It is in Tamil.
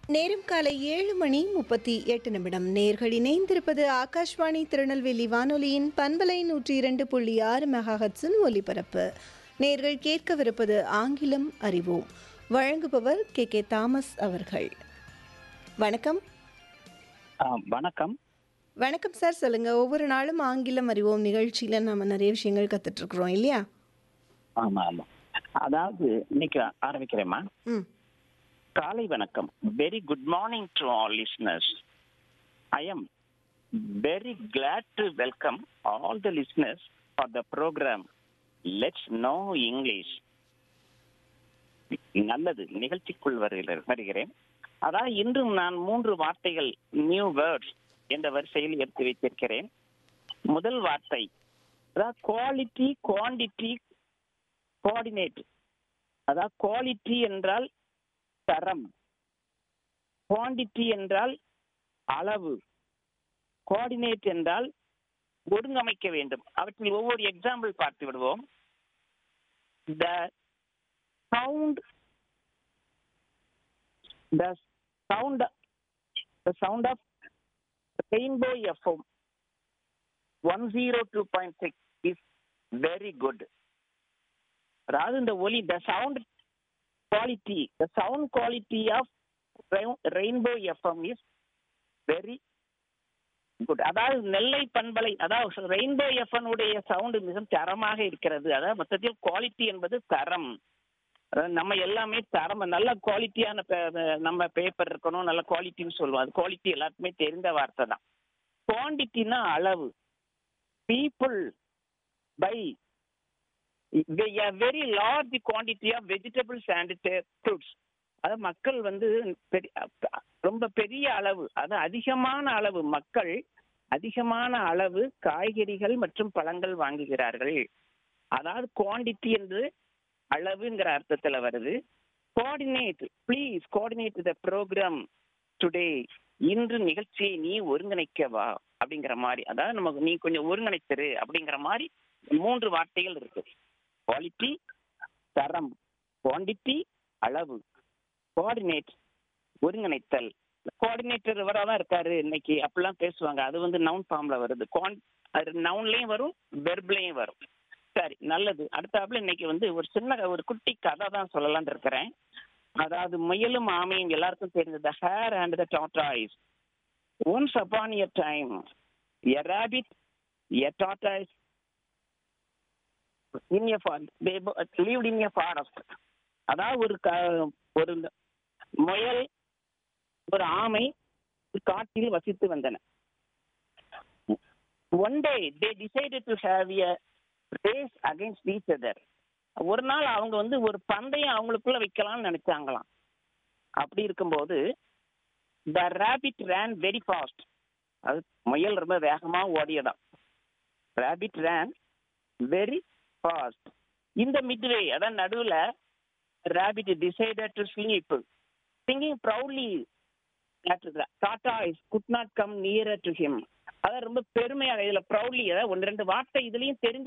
நேரம் காலை ஏழு மணி முப்பத்தி எட்டு நிமிடம் நேர்கள் இணைந்திருப்பது ஆகாஷ்வாணி திருநெல்வேலி வானொலியின் பண்பலை நூற்றி இரண்டு புள்ளி ஆறு மெகாஹட்ஸின் ஒலிபரப்பு நேர்கள் கேட்கவிருப்பது ஆங்கிலம் அறிவோம் வழங்குபவர் கே கே தாமஸ் அவர்கள் வணக்கம் ஆ, வணக்கம் வணக்கம் சார் சொல்லுங்க ஒவ்வொரு நாளும் ஆங்கிலம் அறிவோம் நிகழ்ச்சியில நம்ம நிறைய விஷயங்கள் கத்துட்டு இருக்கிறோம் இல்லையா ஆமா ஆமா அதாவது இன்னைக்கு ஆரம்பிக்கிறேம்மா ம் காலை வணக்கம் very good morning to all listeners I am very glad to welcome all the listeners for the programme let's know English நல்லது நிகழ்ச்சிக்குள் வருகிற- வருகிறேன் அதாவது இன்றும் நான் மூன்று வார்த்தைகள் நியூ வேர்ட்ஸ் என்ற வரிசையில் எடுத்து வைத்திருக்கிறேன் முதல் வார்த்தை அதாவது குவாலிட்டி குவாண்டிட்டி கோஆர்டினேட் அதாவது குவாலிட்டி என்றால் தரம் குவாண்டிட்டி என்றால் அளவு கோஆர்டினேட் என்றால் ஒருங்கமைக்க வேண்டும் அவற்றில் ஒவ்வொரு எக்ஸாம்பிள் பார்த்து விடுவோம் the sound the sound the sound of Rainbow FM one zero two point six is very good அதாவது இந்த ஒலி the sound quality the sound quality of Rainbow FM is very good அதாவது நெல்லை பண்பலை அதாவது ரெயின்போ எஃப்எம் உடைய சவுண்ட் மிக தரமாக இருக்கிறது அதாவது மொத்தத்தில் குவாலிட்டி என்பது தரம் அதாவது நம்ம எல்லாமே தரம் நல்ல குவாலிட்டியான நம்ம பேப்பர் இருக்கணும் நல்ல குவாலிட்டின்னு சொல்லுவோம் அது குவாலிட்டி எல்லாருக்குமே தெரிந்த வார்த்தை தான் குவாண்டிட்டினா அளவு people by a very large quantity of vegetables and uh, fruits அது மக்கள் வந்து பெரிய- அ- ரொம்ப பெரிய அளவு அது அதிகமான அளவு மக்கள் அதிகமான அளவு காய்கறிகள் மற்றும் பழங்கள் வாங்குகிறார்கள் அதாவது குவாண்டிட்டி என்று அளவுங்கிற அர்த்தத்துல வருது coordinate please coordinate the programme today இன்று நிகழ்ச்சியை நீ ஒருங்கிணைக்க வா அப்படிங்கிற மாதிரி அதாவது நமக்கு நீ கொஞ்சம் ஒருங்கிணைத்திரு அப்படிங்கிற மாதிரி மூன்று வார்த்தைகள் இருக்கு குவாலிட்டி தரம் குவாண்டிட்டி அளவு கோஆர்டினேட் ஒருங்கிணைத்தல் கோஆர்டினேட்டர் தான் இருக்காரு இன்னைக்கு அப்படிலாம் பேசுவாங்க அது வந்து நவுன் ஃபார்ம்ல வருது குவான் அது நவுன்லயும் வரும் வெர்ப்லயும் வரும் சரி நல்லது அடுத்தாப்புல இன்னைக்கு வந்து ஒரு சின்ன ஒரு குட்டி கதை தான் சொல்லலாம்னு இருக்கிறேன் அதாவது முயலும் ஆமையும் எல்லாருக்கும் தெரிஞ்சது the hare and the tortoise once upon a time a rabbit a tortoise in a forest they bo- lived in a forest அதாவது ஒரு க- ஒரு முயல் ஒரு ஆமை ஒரு காட்டில் வசித்து வந்தன one day they decided to have a race against each other ஒரு நாள் அவங்க வந்து ஒரு பந்தயம் அவங்களுக்குள்ள வைக்கலாம்னு நினைச்சாங்களாம் அப்படி இருக்கும்போது the rabbit ran very fast அது முயல் ரொம்ப வேகமா ஓடியதாம் ரேபிட் ரேன் வெரி ஃபாஸ்ட் இந்த மிட்வே அதான் நடுவுல rabbit decided to sleep thinking proudly டாட்டா is could not come nearer to him அதான் ரொம்ப பெருமையாக இதுல ப்ரௌட்லி அதாவது ஒன்று ரெண்டு வார்த்தை இதுலயும் தெரிஞ்சு